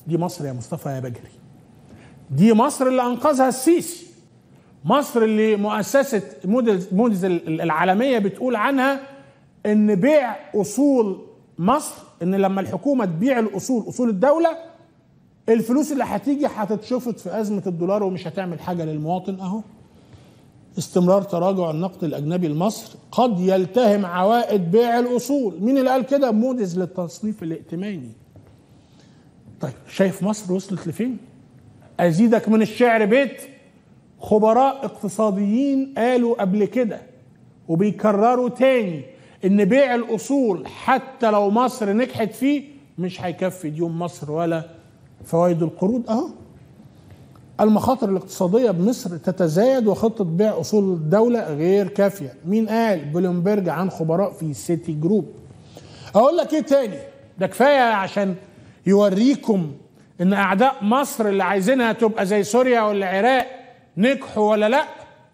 دي مصر يا مصطفى يا بجري دي مصر اللي انقذها السيسي مصر اللي مؤسسه موديز موديز العالميه بتقول عنها ان بيع اصول مصر ان لما الحكومه تبيع الاصول اصول الدوله الفلوس اللي هتيجي هتتشفط في ازمه الدولار ومش هتعمل حاجه للمواطن اهو استمرار تراجع النقد الاجنبي لمصر قد يلتهم عوائد بيع الاصول مين اللي قال كده موديز للتصنيف الائتماني طيب شايف مصر وصلت لفين ازيدك من الشعر بيت خبراء اقتصاديين قالوا قبل كده وبيكرروا تاني ان بيع الاصول حتى لو مصر نجحت فيه مش هيكفي ديون مصر ولا فوائد القروض اهو المخاطر الاقتصاديه بمصر تتزايد وخطه بيع اصول الدوله غير كافيه مين قال بلومبرج عن خبراء في سيتي جروب اقول لك ايه تاني ده كفايه عشان يوريكم ان اعداء مصر اللي عايزينها تبقى زي سوريا ولا العراق نجحوا ولا لا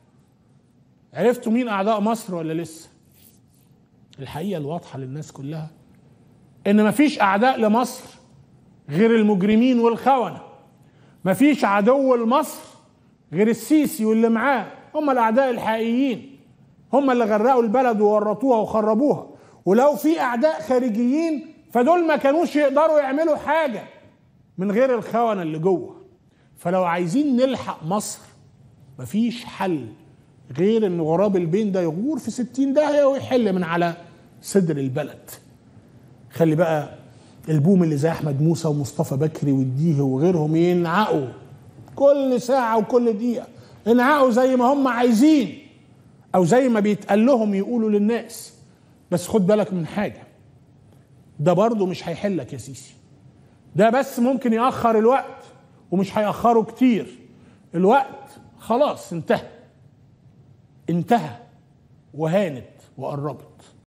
عرفتوا مين اعداء مصر ولا لسه الحقيقه الواضحه للناس كلها ان مفيش اعداء لمصر غير المجرمين والخونه مفيش عدو لمصر غير السيسي واللي معاه هم الاعداء الحقيقيين هم اللي غرقوا البلد وورطوها وخربوها ولو في اعداء خارجيين فدول ما كانوش يقدروا يعملوا حاجه من غير الخونه اللي جوه فلو عايزين نلحق مصر مفيش حل غير ان غراب البين ده يغور في ستين داهية ويحل من على صدر البلد خلي بقى البوم اللي زي احمد موسى ومصطفى بكري والديه وغيرهم ينعقوا كل ساعة وكل دقيقة ينعقوا زي ما هم عايزين او زي ما بيتقال لهم يقولوا للناس بس خد بالك من حاجة ده برضه مش هيحلك يا سيسي ده بس ممكن يأخر الوقت ومش هيأخره كتير الوقت خلاص انتهى انتهى وهانت وقربت